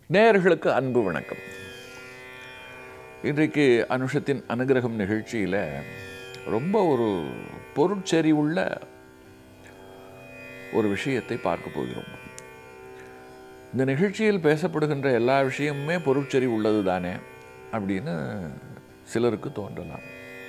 நேயர்களுக்கு அன்பு வணக்கம் இன்றைக்கு அனுஷத்தின் அனுகிரகம் நிகழ்ச்சியில் ரொம்ப ஒரு பொருட்செறிவுள்ள ஒரு விஷயத்தை பார்க்க போகிறோம் இந்த நிகழ்ச்சியில் பேசப்படுகின்ற எல்லா விஷயமுமே பொருட்செறிவு உள்ளது தானே அப்படின்னு சிலருக்கு தோன்றலாம்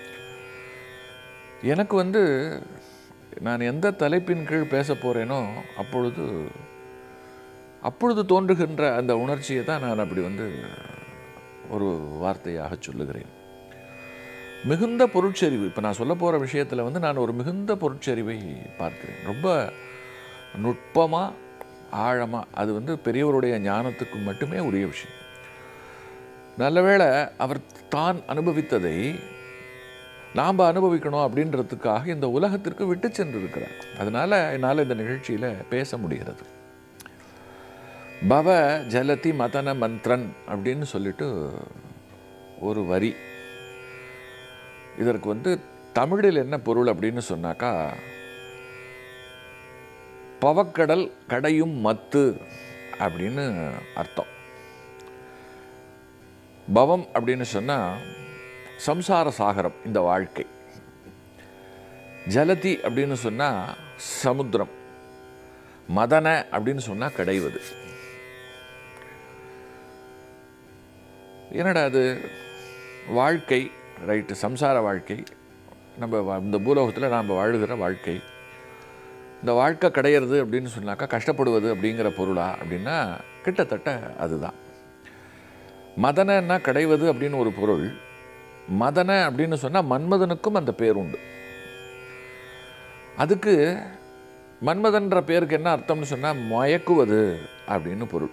எனக்கு வந்து நான் எந்த தலைப்பின் கீழ் பேச போகிறேனோ அப்பொழுது அப்பொழுது தோன்றுகின்ற அந்த உணர்ச்சியை தான் நான் அப்படி வந்து ஒரு வார்த்தையாக சொல்லுகிறேன் மிகுந்த பொருட்செறிவு இப்போ நான் சொல்ல போகிற விஷயத்தில் வந்து நான் ஒரு மிகுந்த பொருட்செறிவை பார்க்கிறேன் ரொம்ப நுட்பமாக ஆழமாக அது வந்து பெரியவருடைய ஞானத்துக்கு மட்டுமே உரிய விஷயம் நல்லவேளை அவர் தான் அனுபவித்ததை நாம் அனுபவிக்கணும் அப்படின்றதுக்காக இந்த உலகத்திற்கு விட்டு சென்றிருக்கிறார் அதனால் என்னால் இந்த நிகழ்ச்சியில் பேச முடிகிறது பவ ஜலதி மதன மந்திரன் அப்படின்னு சொல்லிட்டு ஒரு வரி இதற்கு வந்து தமிழில் என்ன பொருள் அப்படின்னு சொன்னாக்கா பவக்கடல் கடையும் மத்து அப்படின்னு அர்த்தம் பவம் அப்படின்னு சொன்னால் சம்சார சாகரம் இந்த வாழ்க்கை ஜலதி அப்படின்னு சொன்னால் சமுத்திரம் மதன அப்படின்னு சொன்னால் கடைவது என்னடா அது வாழ்க்கை ரைட்டு சம்சார வாழ்க்கை நம்ம வா- இந்த பூலோகத்தில் நாம் வாழுகிற வாழ்க்கை இந்த வாழ்க்கை கிடையிறது அப்படின்னு சொன்னாக்கா கஷ்டப்படுவது அப்படிங்கிற பொருளா அப்படின்னா கிட்டத்தட்ட அதுதான் மதனன்னா கிடைவது அப்படின்னு ஒரு பொருள் மதன அப்படின்னு சொன்னால் மன்மதனுக்கும் அந்த பேர் உண்டு அதுக்கு மன்மதன்ற பேருக்கு என்ன அர்த்தம்னு சொன்னால் மயக்குவது அப்படின்னு பொருள்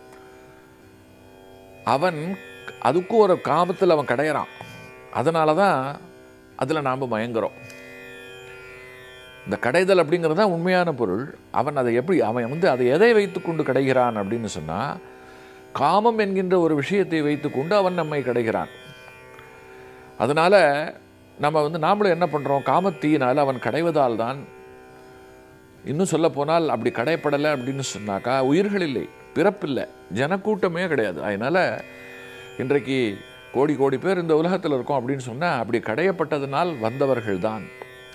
அவன் அதுக்கும் ஒரு காமத்தில் அவன் கிடையறான் அதனால தான் அதில் நாம் மயங்குறோம் இந்த கடைதல் அப்படிங்கிறது தான் உண்மையான பொருள் அவன் அதை எப்படி அவன் வந்து அதை எதை வைத்துக்கொண்டு கடைகிறான் அப்படின்னு சொன்னால் காமம் என்கின்ற ஒரு விஷயத்தை வைத்துக்கொண்டு அவன் நம்மை கடைகிறான் அதனால் நம்ம வந்து நாமளும் என்ன பண்ணுறோம் காமத்தீயினால் அவன் கடைவதால் தான் இன்னும் சொல்ல போனால் அப்படி கடைப்படலை அப்படின்னு சொன்னாக்கா உயிர்கள் இல்லை பிறப்பில்லை ஜனக்கூட்டமே கிடையாது அதனால் இன்றைக்கு கோடி கோடி பேர் இந்த உலகத்தில் இருக்கோம் அப்படின்னு சொன்னால் அப்படி கடையப்பட்டதனால் வந்தவர்கள் தான்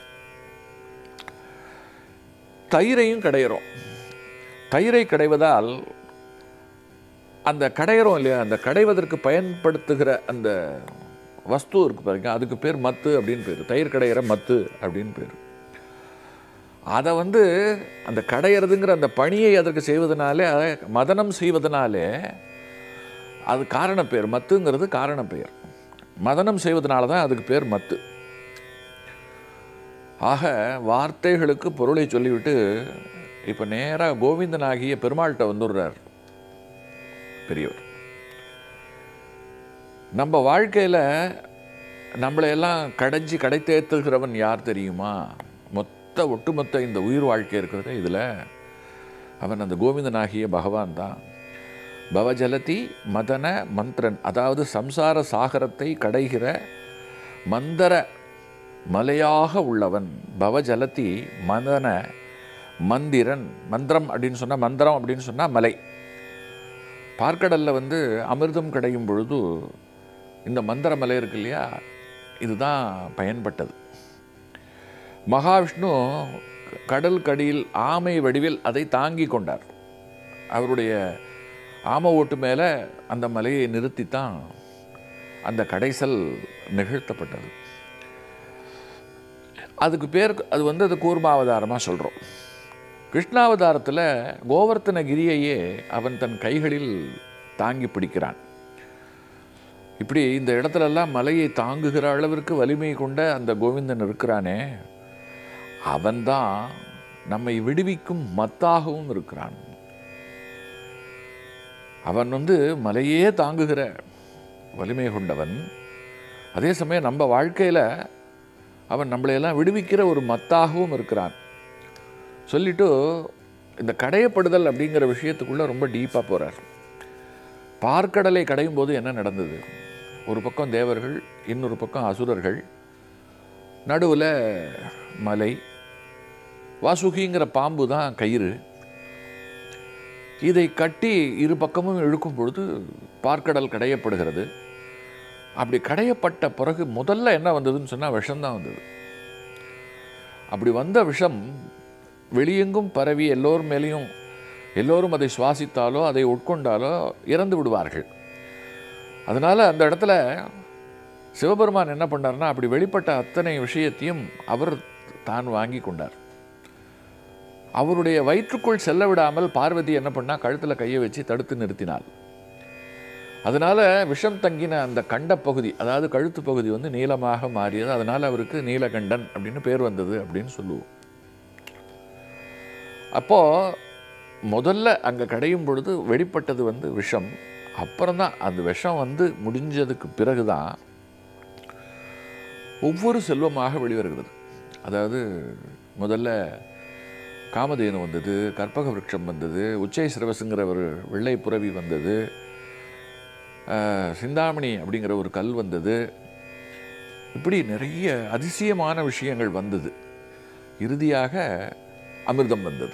தயிரையும் கடையிறோம் தயிரை கடைவதால் அந்த கடையிறோம் இல்லையா அந்த கடைவதற்கு பயன்படுத்துகிற அந்த வஸ்து இருக்கு பாருங்க அதுக்கு பேர் மத்து அப்படின்னு பேர் தயிர் கடையிற மத்து அப்படின்னு பேர் அதை வந்து அந்த கடையிறதுங்கிற அந்த பணியை அதற்கு செய்வதனாலே அதை மதனம் செய்வதனாலே அது காரண பேர் மத்துங்கிறது காரண பெயர் மதனம் செய்வதனால தான் அதுக்கு பேர் மத்து ஆக வார்த்தைகளுக்கு பொருளை சொல்லிவிட்டு இப்போ நேராக கோவிந்தனாகிய பெருமாள்கிட்ட வந்துடுறார் பெரியவர் நம்ம வாழ்க்கையில் நம்மளையெல்லாம் கடைஞ்சி கடை தேத்துகிறவன் யார் தெரியுமா மொத்த ஒட்டுமொத்த இந்த உயிர் வாழ்க்கை இருக்கிறது இதில் அவன் அந்த கோவிந்தனாகிய பகவான் தான் பவஜலதி மதன மந்திரன் அதாவது சம்சார சாகரத்தை கடைகிற மந்தர மலையாக உள்ளவன் பவஜலதி மதன மந்திரன் மந்திரம் அப்படின்னு சொன்னால் மந்திரம் அப்படின்னு சொன்னால் மலை பார்க்கடலில் வந்து அமிர்தம் கிடையும் பொழுது இந்த மந்திர மலை இருக்கு இல்லையா இதுதான் பயன்பட்டது மகாவிஷ்ணு கடல் கடியில் ஆமை வடிவில் அதை தாங்கி கொண்டார் அவருடைய ஆம ஓட்டு மேலே அந்த மலையை நிறுத்தித்தான் அந்த கடைசல் நிகழ்த்தப்பட்டது அதுக்கு பேர் அது வந்து அது கூர்மாவதாரமாக சொல்கிறோம் கிருஷ்ணாவதாரத்தில் கோவர்த்தனகிரியையே அவன் தன் கைகளில் தாங்கி பிடிக்கிறான் இப்படி இந்த இடத்துலெல்லாம் மலையை தாங்குகிற அளவிற்கு வலிமை கொண்ட அந்த கோவிந்தன் இருக்கிறானே அவன்தான் நம்மை விடுவிக்கும் மத்தாகவும் இருக்கிறான் அவன் வந்து மலையே தாங்குகிற வலிமை கொண்டவன் அதே சமயம் நம்ம வாழ்க்கையில் அவன் நம்மளையெல்லாம் விடுவிக்கிற ஒரு மத்தாகவும் இருக்கிறான் சொல்லிட்டு இந்த கடையப்படுதல் அப்படிங்கிற விஷயத்துக்குள்ளே ரொம்ப டீப்பாக போகிறார் பார்க்கடலை கடையும் போது என்ன நடந்தது ஒரு பக்கம் தேவர்கள் இன்னொரு பக்கம் அசுரர்கள் நடுவில் மலை வாசுகிங்கிற பாம்பு தான் கயிறு இதை கட்டி இரு பக்கமும் இழுக்கும் பொழுது பார்க்கடல் கடையப்படுகிறது அப்படி கடையப்பட்ட பிறகு முதல்ல என்ன வந்ததுன்னு சொன்னால் விஷம்தான் வந்தது அப்படி வந்த விஷம் வெளியெங்கும் பரவி எல்லோர் மேலேயும் எல்லோரும் அதை சுவாசித்தாலோ அதை உட்கொண்டாலோ இறந்து விடுவார்கள் அதனால் அந்த இடத்துல சிவபெருமான் என்ன பண்ணார்னா அப்படி வெளிப்பட்ட அத்தனை விஷயத்தையும் அவர் தான் வாங்கி கொண்டார் அவருடைய வயிற்றுக்குள் செல்ல விடாமல் பார்வதி என்ன பண்ணா கழுத்தில் கையை வச்சு தடுத்து நிறுத்தினாள் அதனால விஷம் தங்கின அந்த கண்ட பகுதி அதாவது கழுத்து பகுதி வந்து நீளமாக மாறியது அதனால அவருக்கு நீலகண்டன் அப்படின்னு பேர் வந்தது அப்படின்னு சொல்லுவோம் அப்போ முதல்ல அங்கே கடையும் பொழுது வெளிப்பட்டது வந்து விஷம் அப்புறம்தான் அந்த விஷம் வந்து முடிஞ்சதுக்கு பிறகுதான் ஒவ்வொரு செல்வமாக வெளிவருகிறது அதாவது முதல்ல காமதேனு வந்தது கற்பக விருட்சம் வந்தது உச்சை சிரவசுங்கிற ஒரு வெள்ளை புறவி வந்தது ஆஹ், சிந்தாமணி அப்படிங்கிற ஒரு கல் வந்தது இப்படி நிறைய அதிசயமான விஷயங்கள் வந்தது இறுதியாக அமிர்தம் வந்தது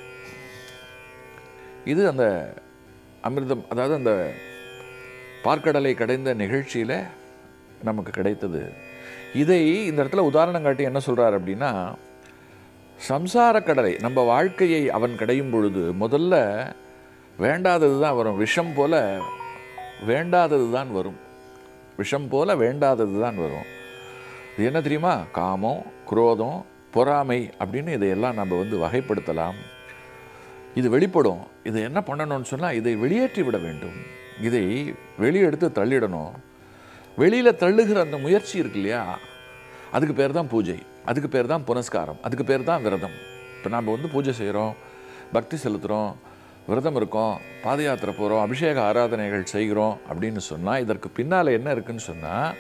இது அந்த அமிர்தம் அதாவது அந்த பார்க்கடலை கடைந்த நிகழ்ச்சியில் நமக்கு கிடைத்தது இதை இந்த இடத்துல உதாரணம் காட்டி என்ன சொல்றார் அப்படின்னா சம்சார கடலை நம்ம வாழ்க்கையை அவன் கடையும் பொழுது முதல்ல வேண்டாதது தான் வரும் விஷம் போல வேண்டாதது தான் வரும் விஷம் போல வேண்டாதது தான் வரும் இது என்ன தெரியுமா காமம் குரோதம் பொறாமை அப்படின்னு இதையெல்லாம் நம்ம வந்து வகைப்படுத்தலாம் இது வெளிப்படும் இது என்ன பண்ணணும்னு சொன்னால் இதை வெளியேற்றி விட வேண்டும் இதை வெளியெடுத்து தள்ளிடணும் வெளியில் தள்ளுகிற அந்த முயற்சி இருக்கு இல்லையா அதுக்கு பேர் தான் பூஜை அதுக்கு பேர் தான் புனஸ்காரம் அதுக்கு பேர் தான் விரதம் இப்போ நாம் வந்து பூஜை செய்கிறோம் பக்தி செலுத்துகிறோம் விரதம் இருக்கோம் பாத யாத்திரை போகிறோம் அபிஷேக ஆராதனைகள் செய்கிறோம் அப்படின்னு சொன்னால் இதற்கு பின்னால் என்ன இருக்குன்னு சொன்னால்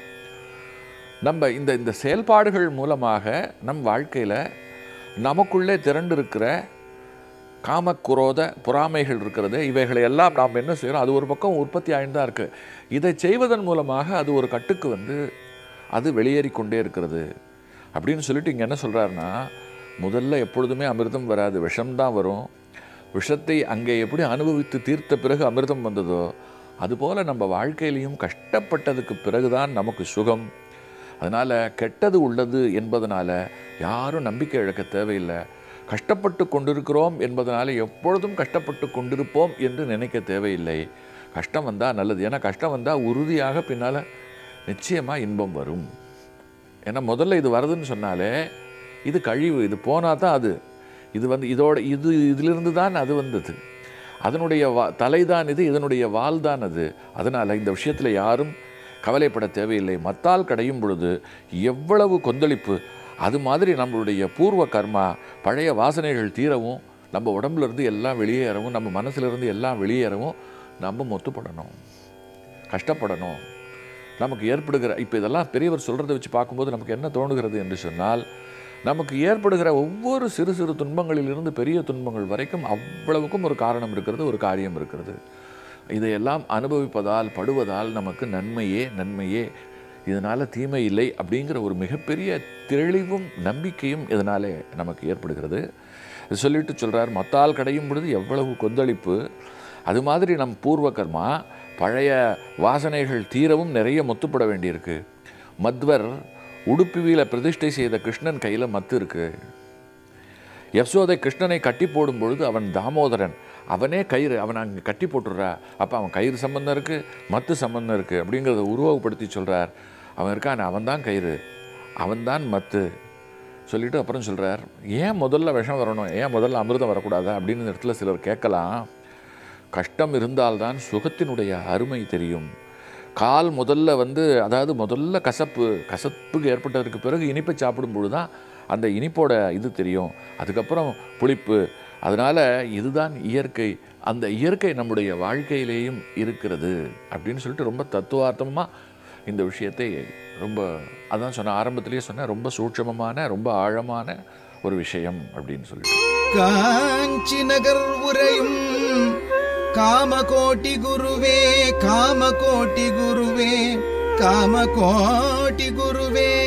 நம்ம இந்த இந்த செயல்பாடுகள் மூலமாக நம் வாழ்க்கையில் நமக்குள்ளே திரண்டிருக்கிற காமக்குரோத பொறாமைகள் இருக்கிறது இவைகளை எல்லாம் நாம் என்ன செய்கிறோம் அது ஒரு பக்கம் உற்பத்தி ஆகிட்டு தான் இருக்குது இதை செய்வதன் மூலமாக அது ஒரு கட்டுக்கு வந்து அது வெளியேறி கொண்டே இருக்கிறது அப்படின்னு சொல்லிட்டு இங்கே என்ன சொல்கிறாருன்னா முதல்ல எப்பொழுதுமே அமிர்தம் வராது விஷம்தான் வரும் விஷத்தை அங்கே எப்படி அனுபவித்து தீர்த்த பிறகு அமிர்தம் வந்ததோ அதுபோல் நம்ம வாழ்க்கையிலையும் கஷ்டப்பட்டதுக்கு பிறகுதான் நமக்கு சுகம் அதனால் கெட்டது உள்ளது என்பதனால யாரும் நம்பிக்கை இழக்க தேவையில்லை கஷ்டப்பட்டு கொண்டிருக்கிறோம் என்பதனால எப்பொழுதும் கஷ்டப்பட்டு கொண்டிருப்போம் என்று நினைக்க தேவையில்லை கஷ்டம் வந்தால் நல்லது ஏன்னா கஷ்டம் வந்தால் உறுதியாக பின்னால் நிச்சயமாக இன்பம் வரும் ஏன்னா முதல்ல இது வருதுன்னு சொன்னாலே இது கழிவு இது போனால் தான் அது இது வந்து இதோட இது இதிலிருந்து தான் அது வந்தது அதனுடைய வா தலைதான் இது இதனுடைய வால் தான் அது அதனால் இந்த விஷயத்தில் யாரும் கவலைப்பட தேவையில்லை மத்தால் கடையும் பொழுது எவ்வளவு கொந்தளிப்பு அது மாதிரி நம்மளுடைய பூர்வ கர்மா பழைய வாசனைகள் தீரவும் நம்ம உடம்புல இருந்து எல்லாம் வெளியேறவும் நம்ம மனசுல இருந்து எல்லாம் வெளியேறவும் நம்ம மொத்துப்படணும் கஷ்டப்படணும் நமக்கு ஏற்படுகிற இப்போ இதெல்லாம் பெரியவர் சொல்கிறத வச்சு பார்க்கும்போது நமக்கு என்ன தோணுகிறது என்று சொன்னால் நமக்கு ஏற்படுகிற ஒவ்வொரு சிறு சிறு துன்பங்களிலிருந்து பெரிய துன்பங்கள் வரைக்கும் அவ்வளவுக்கும் ஒரு காரணம் இருக்கிறது ஒரு காரியம் இருக்கிறது இதையெல்லாம் அனுபவிப்பதால் படுவதால் நமக்கு நன்மையே நன்மையே இதனால் தீமை இல்லை அப்படிங்கிற ஒரு மிகப்பெரிய தெளிவும் நம்பிக்கையும் இதனாலே நமக்கு ஏற்படுகிறது இது சொல்லிட்டு சொல்கிறார் மத்தால் கடையும் பொழுது எவ்வளவு கொந்தளிப்பு அது மாதிரி நம் பூர்வ கர்மா பழைய வாசனைகள் தீரவும் நிறைய முத்துப்பட வேண்டியிருக்கு மத்வர் உடுப்பிவியில் பிரதிஷ்டை செய்த கிருஷ்ணன் கையில் மத்து இருக்கு யசோதை கிருஷ்ணனை கட்டி போடும் பொழுது அவன் தாமோதரன் அவனே கயிறு அவன் அங்கே கட்டி போட்டுடுறா அப்போ அவன் கயிறு சம்பந்தம் இருக்குது மத்து சம்பந்தம் இருக்குது அப்படிங்கிறத உருவகப்படுத்தி சொல்கிறார் அவன் இருக்கான் அவன் தான் கயிறு அவன்தான் மத்து சொல்லிட்டு அப்புறம் சொல்கிறார் ஏன் முதல்ல விஷம் வரணும் ஏன் முதல்ல அமிர்தம் வரக்கூடாதா அப்படின்னு இந்த இடத்துல சிலர் கேட்கலாம் கஷ்டம் இருந்தால்தான் சுகத்தினுடைய அருமை தெரியும் கால் முதல்ல வந்து அதாவது முதல்ல கசப்பு கசப்புக்கு ஏற்பட்டதற்கு பிறகு இனிப்பை சாப்பிடும் பொழுது தான் அந்த இனிப்போட இது தெரியும் அதுக்கப்புறம் புளிப்பு அதனால் இதுதான் இயற்கை அந்த இயற்கை நம்முடைய வாழ்க்கையிலேயும் இருக்கிறது அப்படின்னு சொல்லிட்டு ரொம்ப தத்துவார்த்தமாக இந்த விஷயத்தை ரொம்ப அதான் சொன்ன ஆரம்பத்திலேயே சொன்னேன் ரொம்ப சூட்சமமான ரொம்ப ஆழமான ஒரு விஷயம் அப்படின்னு சொல்லிட்டு காஞ்சி நகர் உரையும் காமகோட்டி குருவே காமகோட்டி குருவே காமகோட்டி குருவே